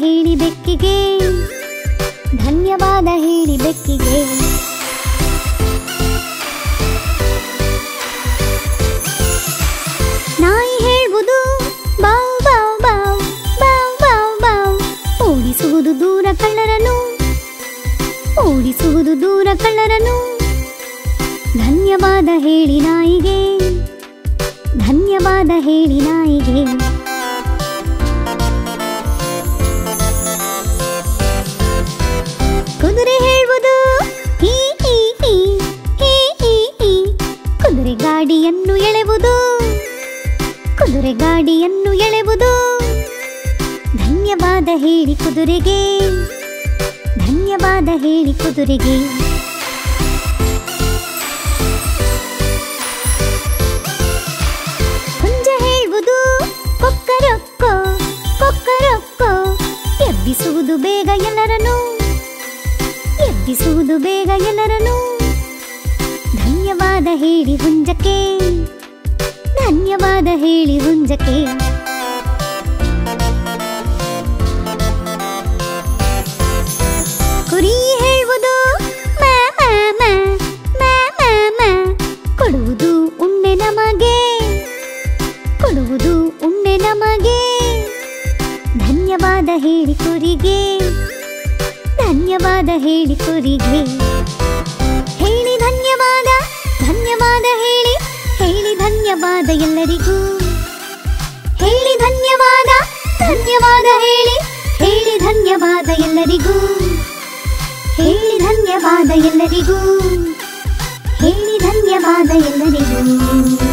ಹೇಳಿ ಬೆಕ್ಕಿಗೆ ಧನ್ಯವಾದ ಹೇಳಿ ಬೆಕ್ಕಿಗೆ ನಾಯಿ ಹೇಳ್ಬೋದು ಬಾವ್ ಬಾವ್ ಬಾವ್ ಬಾವ್ ಬಾವ್ ಬಾವ್ ಓಡಿಸುವುದು ದೂರ ಕಳ್ಳರನು ಓಡಿಸುವುದು ದೂರ ಕಳ್ಳರನು ಧನ್ಯವಾದ ಹೇಳಿ ನಾಯಿಗೆ ಧನ್ಯವಾದ ಹೇಳಿ ನಾಯಿಗೆ ಕುದುರೆ ಹೇಳ್ಬೋದು ಹೀ ಹೀ ಹೀ ಹೀ ಹೀ ಹೀ ಕುದುರೆ ಗಾಡಿಯನ್ನು ಎಳೆವುದು ಕುದುರೆ ಗಾಡಿಯನ್ನು ಎಳೆವುದು ಧನ್ಯವಾದ ಹೇಳಿ ಕುದುರೆಗೆ ಧನ್ಯವಾದ ಹೇಳಿ ಕುದುರೆಗೆ ಹುಂಜ ಹೇಳುವುದು ಕೊಕ್ಕರೊಕ್ಕೋ ಕೊಕ್ಕರೊಕ್ಕೋ ಎಬ್ಬಿಸುವುದು ಬೇಗ ಎಲ್ಲರನ್ನು ಎಬ್ಬಿಸುವುದು ಬೇಗ ಎಲ್ಲರನ್ನು ಧನ್ಯವಾದ ಹೇಳಿ ಹುಂಜಕ್ಕೆ ಧನ್ಯವಾದ ಹೇಳಿ ಹುಂಜಕ್ಕೆ ಕುರಿ ಹೇಳುವುದು ಮ್ಯಾ, ಮ್ಯಾ, ಮ್ಯಾ, ಮ್ಯಾ, ಮ್ಯಾ, ಮ್ಯಾ. ಕೊಡುವುದು ಉಣ್ಣೆ ನಮಗೆ ಕೊಡುವುದು ಉಣ್ಣೆ ನಮಗೆ ಧನ್ಯವಾದ ಹೇಳಿ ಕುರಿಗೆ ಧನ್ಯವಾದ ಹೇಳಿ ಕುರಿಗೆ ಹೇಳಿ ಧನ್ಯವಾದ ಧನ್ಯವಾದ ಹೇಳಿ ಹೇಳಿ ಧನ್ಯವಾದ ಎಲ್ಲರಿಗೂ ಹೇಳಿ ಧನ್ಯವಾದ ಧನ್ಯವಾದ ಹೇಳಿ ಹೇಳಿ ಧನ್ಯವಾದ ಎಲ್ಲರಿಗೂ ಹೇಳಿ ಧನ್ಯವಾದ ಎಲ್ಲರಿಗೂ ಹೇಳಿ ಧನ್ಯವಾದ ಎಲ್ಲರಿಗೂ